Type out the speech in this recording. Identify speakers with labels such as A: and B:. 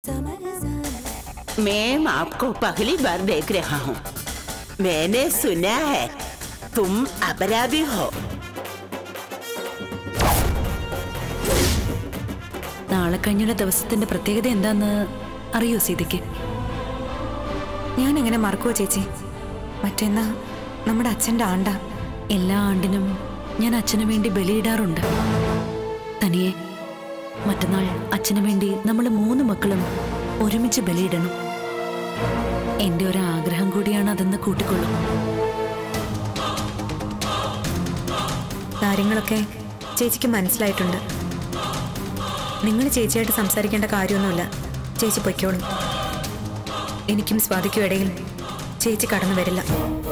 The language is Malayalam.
A: मैं आपको पहली बार देख रहा हूँ मैंने सुना है तुम अपराधी हो
B: നാളെ കഴിഞ്ഞുള്ള ദിവസത്തിന്റെ പ്രത്യേകത എന്താന്ന് അറിയോ സീതയ്ക്ക്
C: ഞാൻ എങ്ങനെ മറക്കുവോ ചേച്ചി മറ്റെന്നാ നമ്മുടെ അച്ഛൻ്റെ ആണ്ട
B: എല്ലാ ആണ്ടിനും ഞാൻ അച്ഛനു വേണ്ടി ബലിയിടാറുണ്ട് തനിയെ മറ്റന്നാൾ അച്ഛനു വേണ്ടി നമ്മൾ മൂന്ന് മക്കളും ഒരുമിച്ച് ബലിയിടണം എന്റെ ഒരു ആഗ്രഹം കൂടിയാണ് അതെന്ന് കൂട്ടിക്കൊള്ളും
C: കാര്യങ്ങളൊക്കെ ചേച്ചിക്ക് മനസ്സിലായിട്ടുണ്ട് നിങ്ങൾ ചേച്ചിയായിട്ട് സംസാരിക്കേണ്ട കാര്യമൊന്നുമില്ല ചേച്ചി പൊയ്ക്കോളും എനിക്കും സ്വാതിക്കും ഇടയിൽ ചേച്ചി കടന്നു വരില്ല